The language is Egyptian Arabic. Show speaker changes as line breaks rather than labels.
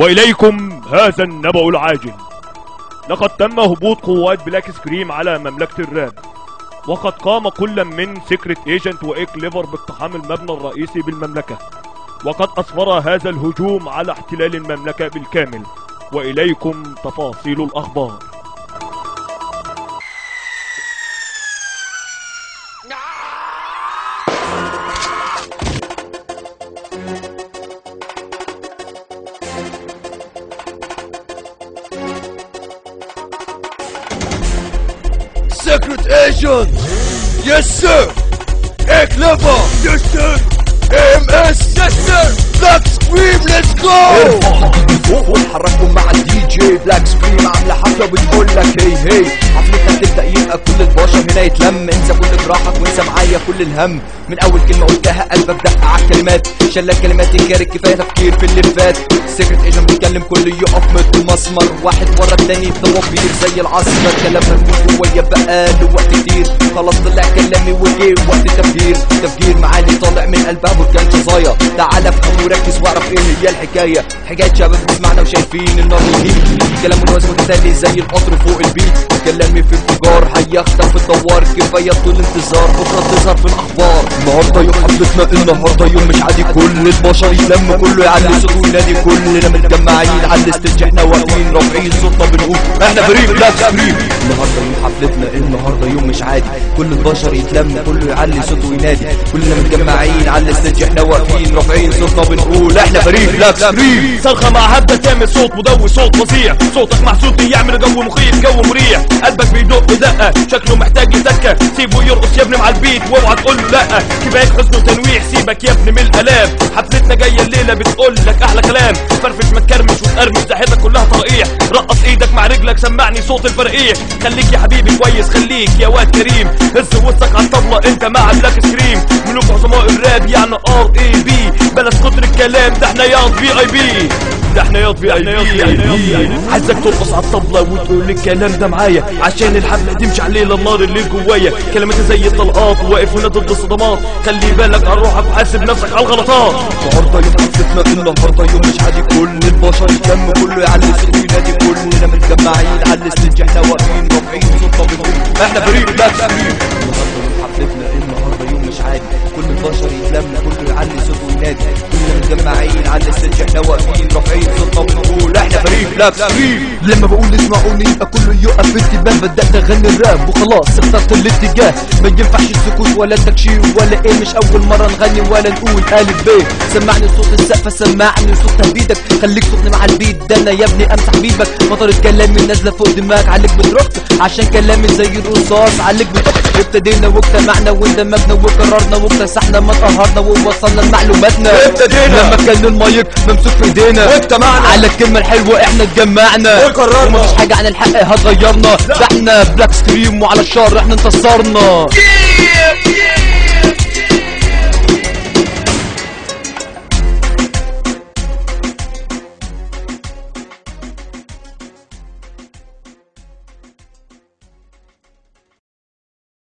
وإليكم هذا النبأ العاجل لقد تم هبوط قوات بلاك سكريم على مملكة الراب وقد قام كل من سيكريت ايجنت وايكليفر باقتحام المبنى الرئيسي بالمملكة وقد أسفر هذا الهجوم على احتلال المملكة بالكامل وإليكم تفاصيل الأخبار
Secret Agent! Yes, sir! Hey, Clever! Yes, sir! AMS! Yes, sir! Black Scream, let's go! فوق ونحركهم مع الدي جي بلاك سكريم عامله حفله وبتقول لك هي هي حفلتنا تبدا يبقى كل البشر هنا يتلم انسى كل جراحك وانسى معايا كل الهم من اول كلمه قلتها قلبك دق على الكلمات شلك كلمات ينكرك كفايه تفكير في اللي فات سيكريت ايجنت بيتكلم كل يقف مثل مسمر واحد ورا التاني طوابير زي العصر كلامنا من جوايا بقى له وقت كتير خلاص طلع كلامي وجه وقت التفكير تفكير معاني طالع من قلبها بركان شظايا تعال افهم وركز واعرف ايه هي الحكايه حكايه شباب بتسمعنا وشايفين النار يهيج كلام الواسع متتالي زي القطر فوق البيت كلامي في انفجار هيخطف الدوار كفايه طول انتظار بكره تظهر في الاخبار النهارده يوم حفلتنا النهارده يوم مش عادي كل البشر يلم كله يعلي صوته وينادي كلنا متجمعين على الاستيج احنا واقفين رافعين صوتنا بنقول احنا فريق بلاك سكريم النهارده يوم حفلتنا النهارده يوم مش عادي كل البشر يتلم كله يعلي صوته وينادي كلنا متجمعين على الاستيج احنا واقفين رافعين صوتنا بنقول احنا فريق بلاك سكريم
صرخة مع هبة تعمل صوت مدوي صوت فظيع صوتك محسوس يعمل جو مخيف جو مريح قلبك بيدق دقة شكله محتاج يتكة سيبه يرقص يا ابني مع البيت واوعى تقول له لا كفاية حزن وتنويع سيبك يا ابني من الالام حفلتنا جاية الليلة بتقول لك احلى كلام فرفش ما تكرمش وتقرمش ساحتك كلها طرقيع رقص ايدك مع رجلك سمعني صوت الفرقيع خليك يا حبيبي كويس خليك يا واد كريم هز وسطك على الطبلة انت مع بلاك سكريم ملوك عظماء الراب يعني ار اي بي بلاش كتر الكلام ده احنا ياض في اي بي ده احنا ياض في اي بي عايزك ترقص على الطبلة وتقول الكلام ده معايا عشان الحفلة تمشي عليه النار اللي جوايا كلماتي زي الطلقات واقف هنا ضد الصدمات خلي بالك على روحك وحاسب نفسك على الغلطات
النهارده يوم حفلتنا النهارده يوم مش عادي كل البشر يتلم كله يعلي صوته وينادي كلنا متجمعين على الاستيج احنا واقفين رافعين صوتنا بنقول احنا فريق بلاك سكريم النهارده يوم حفلتنا النهارده يوم مش عادي كل البشر يتلم كله يعلي صوته وينادي كلنا متجمعين على الاستيج احنا واقفين رافعين صوتنا بنقول احنا فريق بلاك سكريم لما بقول اسمعوني يبقى كله يقف في انتباه بدات اغني الراب وخلاص اخترت الاتجاه ما ينفعش السكوت ولا التكشيف ولا ايه مش اول مره نغني ولا نقول الف ب سمعني صوت السقفه سمعني صوت تهديدك خليك صوتني مع البيت ده انا يا ابني امسح بيبك مطر كلامي نازله فوق دماغك عليك بتروح عشان كلامي زي الرصاص عليك بتروح ابتدينا واجتمعنا واندمجنا وقررنا واكتسحنا ما اتقهرنا ووصلنا لمعلوماتنا
ابتدينا.
لما كان المايك ممسوك في ايدينا
واجتمعنا.
على الكلمه الحلوه احنا اتجمعنا
وقررنا.
ومفيش حاجه عن الحق هتغيرنا ده احنا بلاك سكريم وعلى الشر احنا انتصرنا
Yeah, yeah.